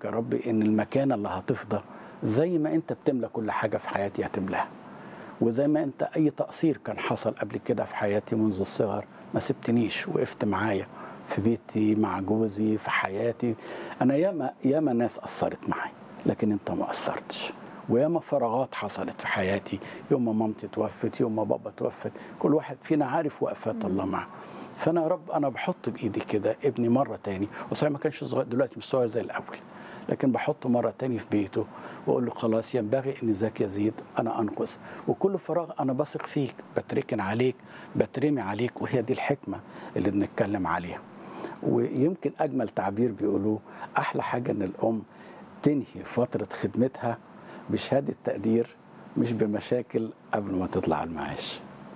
يا رب ان المكانه اللي هتفضى زي ما انت بتملى كل حاجه في حياتي هتملاها وزي ما انت اي تقصير كان حصل قبل كده في حياتي منذ الصغر ما سبتنيش وقفت معايا في بيتي مع جوزي في حياتي انا ياما ياما ناس قصرت معايا لكن انت ما قصرتش وياما فراغات حصلت في حياتي يوم ما مامتي توفت يوم ما بابا توفت كل واحد فينا عارف وقفات الله معه فانا يا رب انا بحط بايدي كده ابني مره تاني وصحيح ما كانش صغير دلوقتي مش صغير زي الاول لكن بحطه مره تاني في بيته واقول له خلاص ينبغي ان ذاك يزيد انا انقص وكل فراغ انا بثق فيك بتركن عليك بترمي عليك وهي دي الحكمه اللي بنتكلم عليها ويمكن اجمل تعبير بيقولوه احلى حاجه ان الام تنهي فتره خدمتها بشهاده تقدير مش بمشاكل قبل ما تطلع المعاش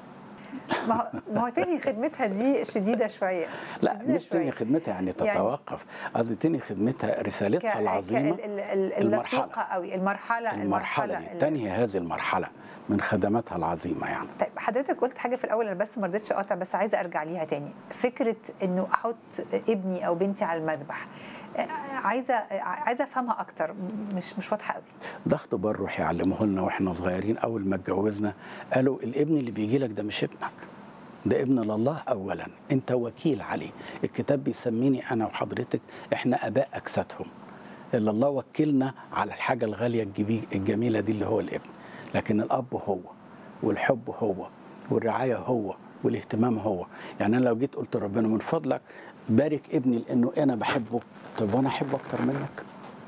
ما هو ما هو تاني خدمتها دي شديده شويه لا شديدة مش تنهي خدمتها يعني تتوقف قصدي تنهي خدمتها رسالتها ك- العظيمه ك- ال- ال- اللصيقه قوي المرحله المرحله دي ال- تنهي هذه المرحله من خدماتها العظيمه يعني طيب حضرتك قلت حاجه في الاول انا بس ما رضيتش اقاطع بس عايزه ارجع ليها تاني فكره انه احط ابني او بنتي على المذبح آه، عايزه آه، عايزه افهمها اكتر مش مش واضحه قوي ده اختبار روح يعلموه لنا واحنا صغيرين اول ما اتجوزنا قالوا الابن اللي بيجي لك ده مش ابنك ده ابن لله اولا انت وكيل عليه الكتاب بيسميني انا وحضرتك احنا اباء اجسادهم اللي الله وكلنا على الحاجه الغاليه الجبي- الجميله دي اللي هو الابن لكن الاب هو والحب هو والرعايه هو والاهتمام هو يعني انا لو جيت قلت ربنا من فضلك بارك ابني لانه انا بحبه طب وانا احبه اكتر منك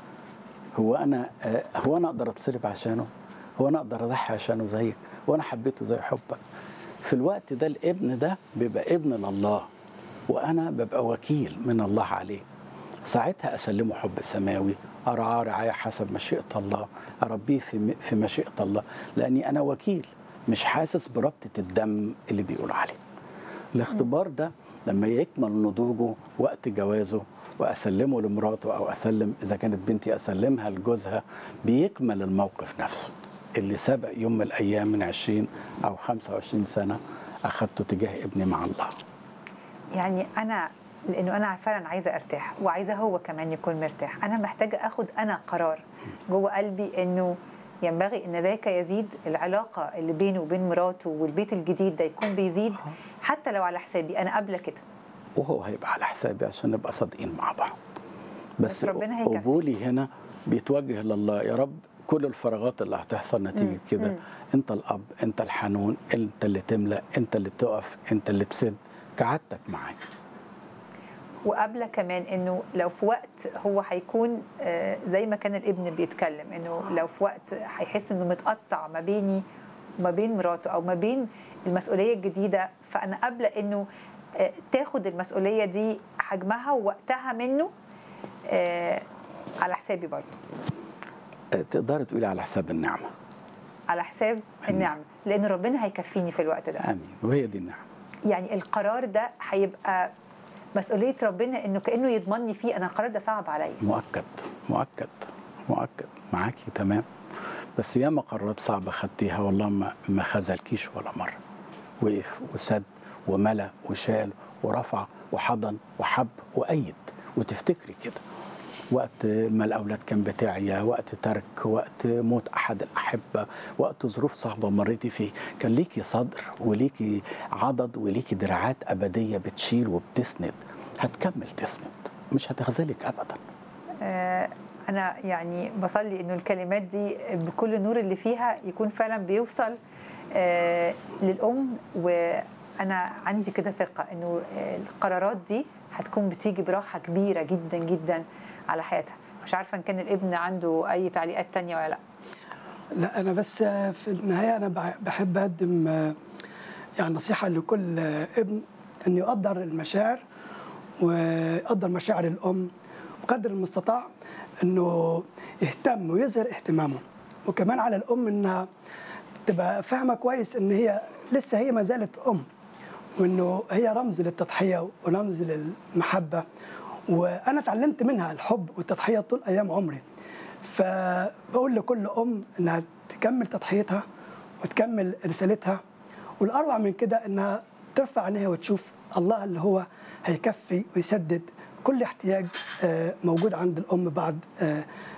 هو انا آه، هو انا اقدر اتصلب عشانه هو انا اقدر اضحي عشانه زيك وانا حبيته زي حبك في الوقت ده الابن ده بيبقى ابن لله وانا ببقى وكيل من الله عليه ساعتها اسلمه حب سماوي ارعاه رعايه حسب مشيئه الله اربيه في في مشيئه الله لاني انا وكيل مش حاسس بربطه الدم اللي بيقولوا عليه الاختبار ده لما يكمل نضوجه وقت جوازه واسلمه لمراته او اسلم اذا كانت بنتي اسلمها لجوزها بيكمل الموقف نفسه اللي سبق يوم من الايام من 20 او 25 سنه اخذته تجاه ابني مع الله يعني انا لانه انا فعلا عايزه ارتاح وعايزه هو كمان يكون مرتاح انا محتاجه اخد انا قرار جوه قلبي انه ينبغي ان ذاك يزيد العلاقه اللي بينه وبين مراته والبيت الجديد ده يكون بيزيد حتى لو على حسابي انا قابله كده وهو هيبقى على حسابي عشان نبقى صادقين مع بعض بس, بس ربنا هيكفي. قبولي هنا بيتوجه لله يا رب كل الفراغات اللي هتحصل نتيجه مم. كده مم. انت الاب انت الحنون انت اللي تملا انت اللي تقف انت اللي تسد كعادتك معايا وقابله كمان انه لو في وقت هو هيكون آه، زي ما كان الابن بيتكلم انه لو في وقت هيحس انه متقطع ما بيني وما بين مراته او ما بين المسؤوليه الجديده فانا قابله انه آه، تاخد المسؤوليه دي حجمها ووقتها منه آه، على حسابي برضه اه، تقدري تقولي على حساب النعمه على حساب النعمه لان ربنا هيكفيني في الوقت ده امين وهي دي النعمه يعني القرار ده هيبقى مسؤوليه ربنا انه كانه يضمني فيه انا القرار ده صعب عليا مؤكد مؤكد مؤكد معاكي تمام بس ياما قرارات صعبة خدتيها والله ما ما خذلكيش ولا مرة وقف وسد وملا وشال ورفع وحضن وحب وأيد وتفتكري كده وقت ما الأولاد كان بتاعية وقت ترك وقت موت أحد الأحبة وقت ظروف صعبة مريتي فيه كان ليكي صدر وليكي عضد وليكي دراعات أبدية بتشيل وبتسند هتكمل تسند مش هتخذلك أبدا آه، انا يعني بصلي انه الكلمات دي بكل النور اللي فيها يكون فعلا بيوصل آه، للام وانا عندي كده ثقه انه آه، القرارات دي هتكون بتيجي براحه كبيره جدا جدا على حياتها مش عارفه ان كان الابن عنده اي تعليقات تانية ولا لا لا انا بس في النهايه انا بع- بحب اقدم آه، يعني نصيحه لكل آه، ابن انه يقدر المشاعر ويقدر مشاعر الام بقدر المستطاع انه يهتم ويظهر اهتمامه وكمان على الام انها تبقى فاهمه كويس ان هي لسه هي ما زالت ام وانه هي رمز للتضحيه ورمز للمحبه وانا اتعلمت منها الحب والتضحيه طول ايام عمري فبقول لكل ام انها تكمل تضحيتها وتكمل رسالتها والاروع من كده انها ترفع عينيها وتشوف الله اللي هو هيكفي ويسدد كل احتياج آه، موجود عند الام بعد آه،